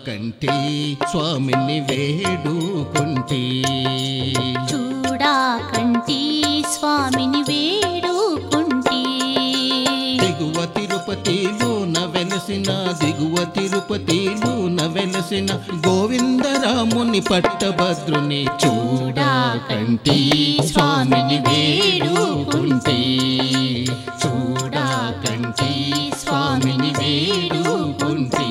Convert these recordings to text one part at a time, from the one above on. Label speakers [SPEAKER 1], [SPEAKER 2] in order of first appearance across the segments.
[SPEAKER 1] కంటి స్వామిని వేడుకుంటి
[SPEAKER 2] చూడా కంటి స్వామిని వేడుకుంటి
[SPEAKER 1] దిగువ తిరుపతిలోన వెలసిన దిగువ తిరుపతిలోన వెలసిన గోవిందరాముని పట్టభద్రుని చూడా కంటి స్వామిని వేడుకుంటి చూడా కంటి స్వామిని వేడుకుంటి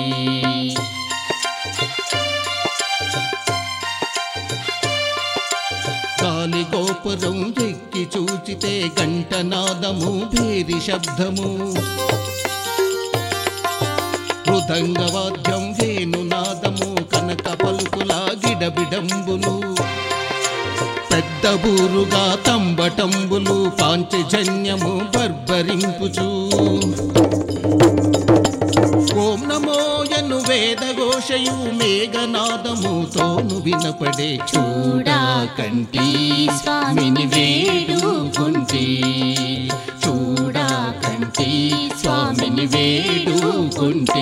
[SPEAKER 1] కాలి గోపురం ఎక్కి చూచితే గంటనాదము భేరి శబ్దము మృదంగవాద్యం వేణునాదము కనక పలుకుల గిడబిడంబులు పెద్ద బూరుగా తంబటంబులు పాంచజన్యము బర్బరింపుచూ ఓం నమోయను వేదఘోషయు మేఘనాదముతోను వినపడే చూడా కంటి స్వామిని వేడుకుంటి చూడా కంటి స్వామిని వేడుకుంటి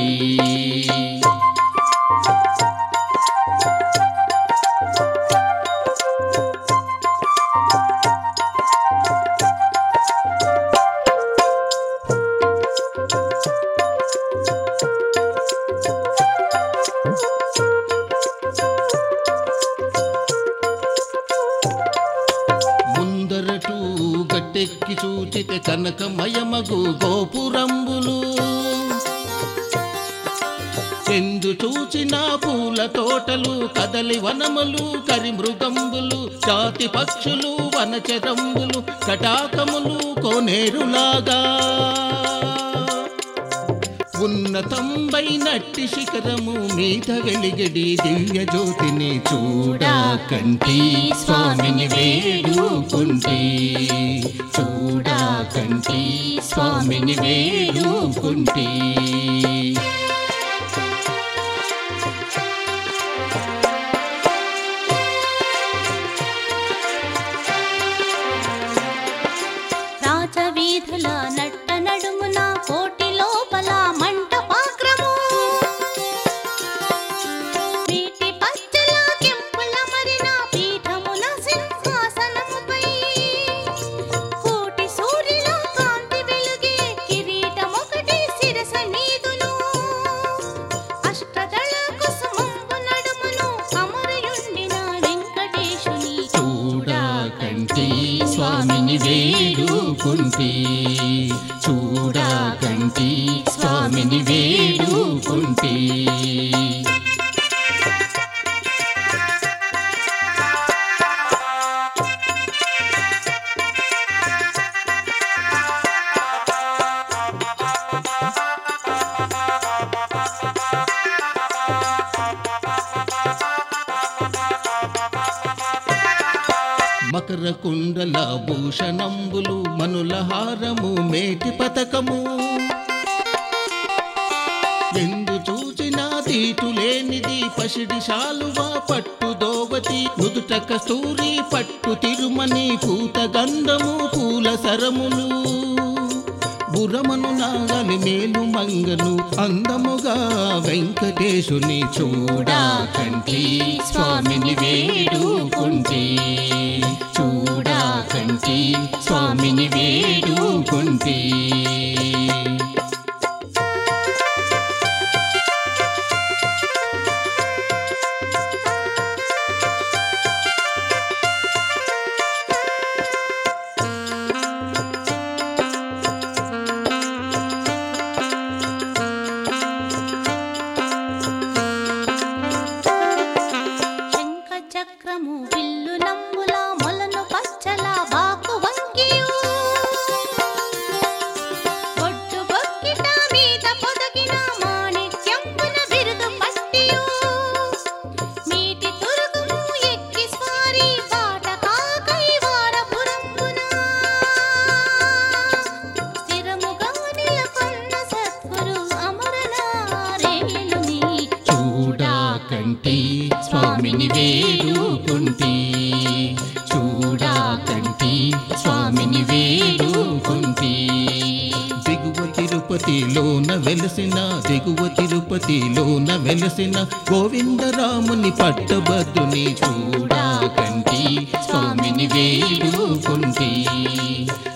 [SPEAKER 1] ముందరటు గట్టెక్కి చూచితే కనకమయమగు గోపురంబులు ఎందు చూచిన పూల తోటలు కదలి వనములు కరిమృగంబులు జాతి పక్షులు వనచరంబులు కటాకములు కోనేరులాగా ఉన్నతంబై నట్టి శిఖరము మీద వెలిగడి దివ్య జ్యోతిని చూడా కంటి స్వామిని వేడుకుంటి చూడా కంటి స్వామిని వేడుకుంటి
[SPEAKER 2] రాజవీధుల నట్ట నడుమున కోటి లోపల మంటపాగ్రము వీటి పచ్చల కెంపుల మరిన పీఠమున సింహాసనముపై కోటి సూర్యుల కాంతి వెలుగే కిరీటమొకటి శిరస నీదును అష్టదళ కుసుమంబు నడుమును అమరయుండిన వెంకటేశుని
[SPEAKER 1] చూడా కంటి స్వామిని వేడుకుంటి చూడా కంటి స్వామిని వేడుకుంటి మకర కుండల భూషణంబులు మనుల హారము మేటి పతకము ఎందు చూచిన తీటు లేనిది పసిడి శాలువా పట్టు దోవతి నుదుట కస్తూరి పట్టు తిరుమని పూత గంధము పూల సరములు బురమను నాగలి మేలు మంగను అందముగా వెంకటేశుని చూడా కంటి స్వామిని వేడుకుంటి చూడా కంటి స్వామిని వేడుకుంటి
[SPEAKER 2] శంఖ చక్రము విల్లు నంబుల మొలను పచ్చల బాకు వంకియు ఒడ్డు బొక్కిట మీద పొదగిన మాణిక్యంబున బిరుదు పట్టియు మీటి తురుగుము ఎక్కి స్వారి బాట కాకై వారపురంబున స్థిరముగా నిలకొన్న సద్గురు అమరనారేయుని
[SPEAKER 1] చూడా కంటి స్వామిని వేడుకుంటి చూడా కంటి స్వామిని వేడుకుంటి దిగువ తిరుపతి తిరుపతిలోన వెలసిన దిగువ తిరుపతిలోన వెలసిన గోవిందరాముని పట్టభద్రుని చూడా కంటి స్వామిని వేడుకుంటి